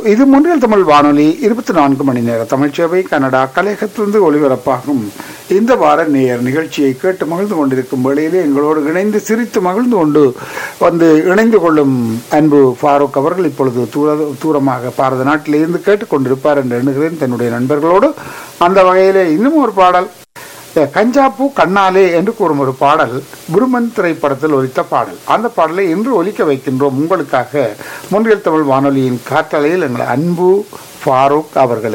இது முன்னில் தமிழ் வானொலி இருபத்தி நான்கு மணி நேர தமிழ்ச்சேவை கனடா கலையகத்திலிருந்து ஒளிபரப்பாகும் இந்த வார நேயர் நிகழ்ச்சியை கேட்டு மகிழ்ந்து கொண்டிருக்கும் வேளையிலே எங்களோடு இணைந்து சிரித்து மகிழ்ந்து கொண்டு வந்து இணைந்து கொள்ளும் அன்பு ஃபாரூக் அவர்கள் இப்பொழுது தூர தூரமாக பாரத நாட்டிலிருந்து கேட்டுக்கொண்டிருப்பார் என்று எண்ணுகிறேன் தன்னுடைய நண்பர்களோடு அந்த வகையிலே இன்னும் ஒரு பாடல் கஞ்சாப்பூ கண்ணாலே என்று கூறும் ஒரு பாடல் குருமன் திரைப்படத்தில் ஒலித்த பாடல் அந்த பாடலை இன்று ஒலிக்க வைக்கின்றோம் உங்களுக்காக முன்னில் தமிழ் வானொலியின் காற்றலையில் எங்கள் அன்பு ஃபாரூக் அவர்களுக்கு